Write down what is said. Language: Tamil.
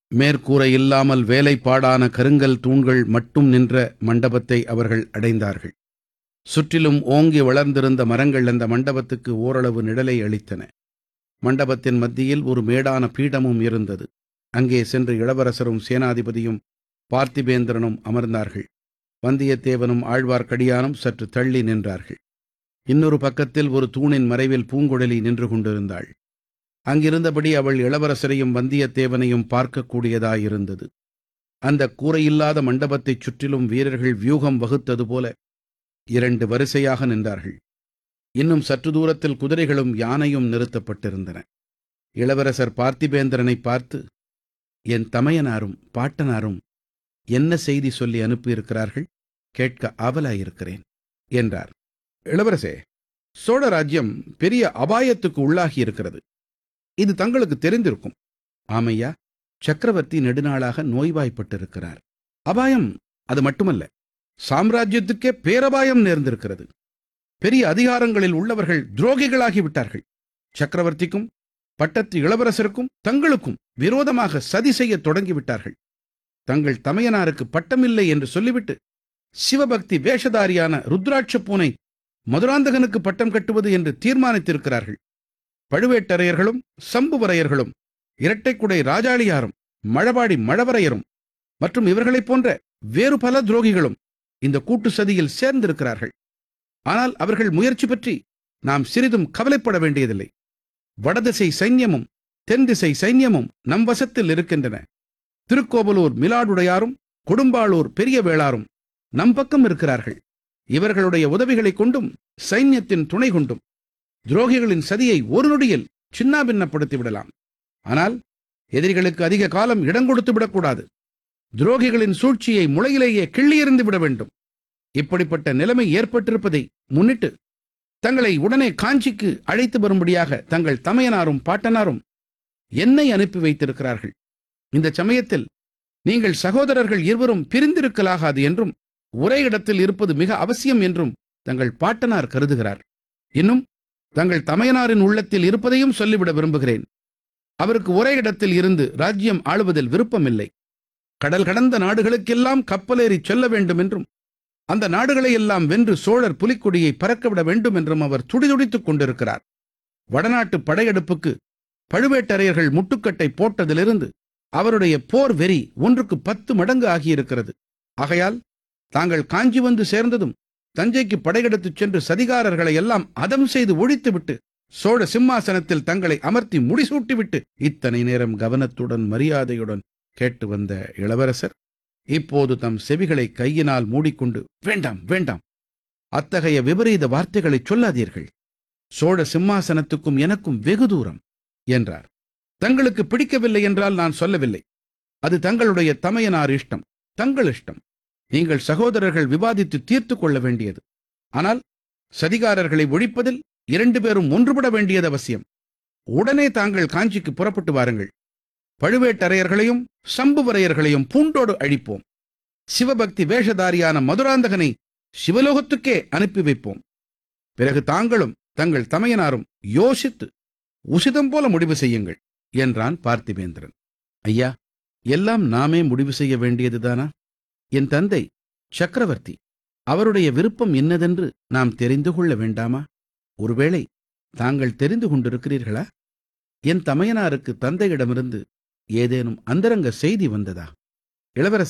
மேற்கூரை இல்லாமல் வேலைப்பாடான கருங்கல் தூண்கள் மட்டும் நின்ற மண்டபத்தை அவர்கள் அடைந்தார்கள் சுற்றிலும் ஓங்கி வளர்ந்திருந்த மரங்கள் அந்த மண்டபத்துக்கு ஓரளவு நிழலை அளித்தன மண்டபத்தின் மத்தியில் ஒரு மேடான பீடமும் இருந்தது அங்கே சென்று இளவரசரும் சேனாதிபதியும் பார்த்திபேந்திரனும் அமர்ந்தார்கள் வந்தியத்தேவனும் ஆழ்வார்க்கடியானும் சற்று தள்ளி நின்றார்கள் இன்னொரு பக்கத்தில் ஒரு தூணின் மறைவில் பூங்குழலி நின்று கொண்டிருந்தாள் அங்கிருந்தபடி அவள் இளவரசரையும் வந்தியத்தேவனையும் பார்க்கக்கூடியதாயிருந்தது அந்த கூரையில்லாத மண்டபத்தைச் சுற்றிலும் வீரர்கள் வியூகம் வகுத்தது போல இரண்டு வரிசையாக நின்றார்கள் இன்னும் சற்று தூரத்தில் குதிரைகளும் யானையும் நிறுத்தப்பட்டிருந்தன இளவரசர் பார்த்திபேந்திரனை பார்த்து என் தமையனாரும் பாட்டனாரும் என்ன செய்தி சொல்லி அனுப்பியிருக்கிறார்கள் கேட்க ஆவலாயிருக்கிறேன் என்றார் இளவரசே சோழ ராஜ்யம் பெரிய அபாயத்துக்கு உள்ளாகி இருக்கிறது இது தங்களுக்கு தெரிந்திருக்கும் ஆமையா சக்கரவர்த்தி நெடுநாளாக நோய்வாய்ப்பட்டிருக்கிறார் அபாயம் அது மட்டுமல்ல சாம்ராஜ்யத்துக்கே பேரபாயம் நேர்ந்திருக்கிறது பெரிய அதிகாரங்களில் உள்ளவர்கள் துரோகிகளாகி விட்டார்கள் சக்கரவர்த்திக்கும் பட்டத்து இளவரசருக்கும் தங்களுக்கும் விரோதமாக சதி செய்யத் தொடங்கிவிட்டார்கள் தங்கள் தமையனாருக்கு பட்டமில்லை என்று சொல்லிவிட்டு சிவபக்தி வேஷதாரியான ருத்ராட்ச பூனை மதுராந்தகனுக்கு பட்டம் கட்டுவது என்று தீர்மானித்திருக்கிறார்கள் பழுவேட்டரையர்களும் சம்புவரையர்களும் இரட்டைக்குடை ராஜாளியாரும் மழபாடி மழவரையரும் மற்றும் இவர்களைப் போன்ற வேறு பல துரோகிகளும் இந்த கூட்டு சதியில் சேர்ந்திருக்கிறார்கள் ஆனால் அவர்கள் முயற்சி பற்றி நாம் சிறிதும் கவலைப்பட வேண்டியதில்லை வடதிசை சைன்யமும் தென் திசை சைன்யமும் நம் வசத்தில் இருக்கின்றன திருக்கோவலூர் மிலாடுடையாரும் கொடும்பாளூர் பெரிய வேளாரும் நம் பக்கம் இருக்கிறார்கள் இவர்களுடைய உதவிகளைக் கொண்டும் சைன்யத்தின் துணை கொண்டும் துரோகிகளின் சதியை ஒரு நொடியில் சின்னாபின்னப்படுத்தி விடலாம் ஆனால் எதிரிகளுக்கு அதிக காலம் இடம் கொடுத்து விடக்கூடாது துரோகிகளின் சூழ்ச்சியை முளையிலேயே கிள்ளியெறிந்து விட வேண்டும் இப்படிப்பட்ட நிலைமை ஏற்பட்டிருப்பதை முன்னிட்டு தங்களை உடனே காஞ்சிக்கு அழைத்து வரும்படியாக தங்கள் தமையனாரும் பாட்டனாரும் என்னை அனுப்பி வைத்திருக்கிறார்கள் இந்த சமயத்தில் நீங்கள் சகோதரர்கள் இருவரும் பிரிந்திருக்கலாகாது என்றும் ஒரே இடத்தில் இருப்பது மிக அவசியம் என்றும் தங்கள் பாட்டனார் கருதுகிறார் இன்னும் தங்கள் தமையனாரின் உள்ளத்தில் இருப்பதையும் சொல்லிவிட விரும்புகிறேன் அவருக்கு ஒரே இடத்தில் இருந்து ராஜ்யம் ஆளுவதில் விருப்பமில்லை கடல் கடந்த நாடுகளுக்கெல்லாம் கப்பலேறி செல்ல வேண்டும் என்றும் அந்த நாடுகளை எல்லாம் வென்று சோழர் புலிக்கொடியை பறக்கவிட வேண்டும் என்றும் அவர் துடிதுடித்துக் கொண்டிருக்கிறார் வடநாட்டு படையெடுப்புக்கு பழுவேட்டரையர்கள் முட்டுக்கட்டை போட்டதிலிருந்து அவருடைய போர் வெறி ஒன்றுக்கு பத்து மடங்கு ஆகியிருக்கிறது ஆகையால் தாங்கள் காஞ்சி வந்து சேர்ந்ததும் தஞ்சைக்கு படையெடுத்துச் சென்று சதிகாரர்களை எல்லாம் அதம் செய்து ஒழித்துவிட்டு சோழ சிம்மாசனத்தில் தங்களை அமர்த்தி முடிசூட்டிவிட்டு இத்தனை நேரம் கவனத்துடன் மரியாதையுடன் கேட்டு வந்த இளவரசர் இப்போது தம் செவிகளை கையினால் மூடிக்கொண்டு வேண்டாம் வேண்டாம் அத்தகைய விபரீத வார்த்தைகளை சொல்லாதீர்கள் சோழ சிம்மாசனத்துக்கும் எனக்கும் வெகு தூரம் என்றார் தங்களுக்கு பிடிக்கவில்லை என்றால் நான் சொல்லவில்லை அது தங்களுடைய தமையனார் இஷ்டம் தங்கள் இஷ்டம் நீங்கள் சகோதரர்கள் விவாதித்து தீர்த்து கொள்ள வேண்டியது ஆனால் சதிகாரர்களை ஒழிப்பதில் இரண்டு பேரும் ஒன்றுபட வேண்டியது அவசியம் உடனே தாங்கள் காஞ்சிக்கு புறப்பட்டு வாருங்கள் பழுவேட்டரையர்களையும் சம்புவரையர்களையும் பூண்டோடு அழிப்போம் சிவபக்தி வேஷதாரியான மதுராந்தகனை சிவலோகத்துக்கே அனுப்பி வைப்போம் பிறகு தாங்களும் தங்கள் தமையனாரும் யோசித்து உசிதம் போல முடிவு செய்யுங்கள் என்றான் பார்த்திபேந்திரன் ஐயா எல்லாம் நாமே முடிவு செய்ய வேண்டியதுதானா என் தந்தை சக்கரவர்த்தி அவருடைய விருப்பம் என்னதென்று நாம் தெரிந்து கொள்ள வேண்டாமா ஒருவேளை தாங்கள் தெரிந்து கொண்டிருக்கிறீர்களா என் தமையனாருக்கு தந்தையிடமிருந்து ஏதேனும் அந்தரங்க செய்தி வந்ததா இளவரசே